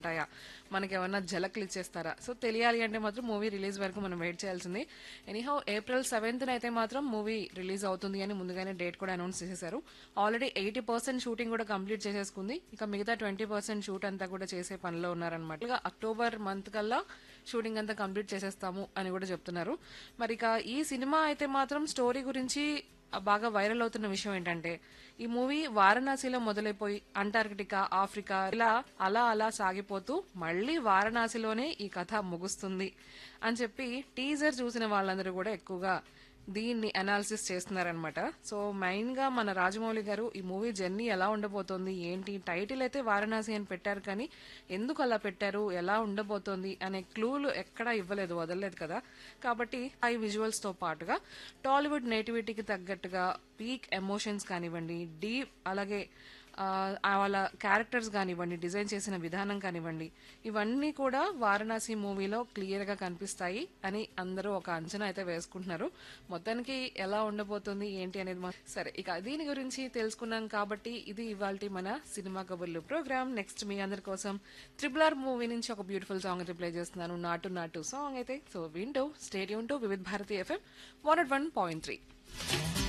ఉంటాయా మనకి ఏమన్నా झलकలు ఇచ్చేస్తారా సో తెలియాలి అంటే మాత్రం మూవీ రిలీజ్ వరకు మనం వెయిట్ చేయాల్సింది ఎనీహౌ ఏప్రిల్ సెవెంత్ అయితే మాత్రం మూవీ రిలీజ్ అవుతుంది అని ముందుగానే డేట్ కూడా అనౌన్స్ చేసేశారు ఆల్రెడీ ఎయిటీ పర్సెంట్ షూటింగ్ కూడా కంప్లీట్ చేసేసుకుంది ఇక మిగతా ట్వంటీ పర్సెంట్ షూట్ అంతా కూడా చేసే పనిలో ఉన్నారనమాట ఇక అక్టోబర్ మంత్ కల్లా షూటింగ్ అంతా కంప్లీట్ చేసేస్తాము అని కూడా చెప్తున్నారు మరి ఇక ఈ సినిమా అయితే మాత్రం స్టోరీ గురించి బాగా వైరల్ అవుతున్న విషయం ఏంటంటే ఈ మూవీ వారణాసిలో మొదలైపోయి అంటార్కిటికా ఆఫ్రికా ఇలా అలా అలా సాగిపోతూ మళ్ళీ వారణాసిలోనే ఈ కథ ముగుస్తుంది అని చెప్పి టీజర్ చూసిన వాళ్ళందరూ కూడా ఎక్కువగా దీన్ని అనాలిసిస్ చేస్తున్నారనమాట సో మెయిన్ గా మన రాజమౌళి గారు ఈ మూవీ జర్నీ ఎలా ఉండబోతోంది ఏంటి టైటిల్ అయితే వారణాసి అని పెట్టారు కానీ ఎందుకు అలా పెట్టారు ఎలా ఉండబోతోంది అనే క్లూలు ఎక్కడా ఇవ్వలేదు వదలలేదు కదా కాబట్టి హై విజువల్స్ తో పాటుగా టాలీవుడ్ నేటివిటీకి తగ్గట్టుగా పీక్ ఎమోషన్స్ కానివ్వండి డీప్ అలాగే ఆ, ఆ వాళ్ళ క్యారెక్టర్స్ కానివ్వండి డిజైన్ చేసిన విధానం కానివ్వండి ఇవన్నీ కూడా వారణాసి మూవీలో క్లియర్ గా కనిపిస్తాయి అని అందరూ ఒక అంచనా అయితే వేసుకుంటున్నారు మొత్తానికి ఎలా ఉండబోతుంది ఏంటి అనేది మా- సరే ఇక దీని గురించి తెలుసుకున్నాం కాబట్టి ఇది ఇవాళ మన సినిమా కబుర్లు ప్రోగ్రామ్ నెక్స్ట్ మీ అందరి కోసం త్రిబుల్ ఆర్ మూవీ నుంచి ఒక బ్యూటిఫుల్ సాంగ్ అయితే ప్లే చేస్తున్నాను నాటు నాటు సాంగ్ అయితే సో వింటూ stay tuned to Vividh Bharati FM one one point three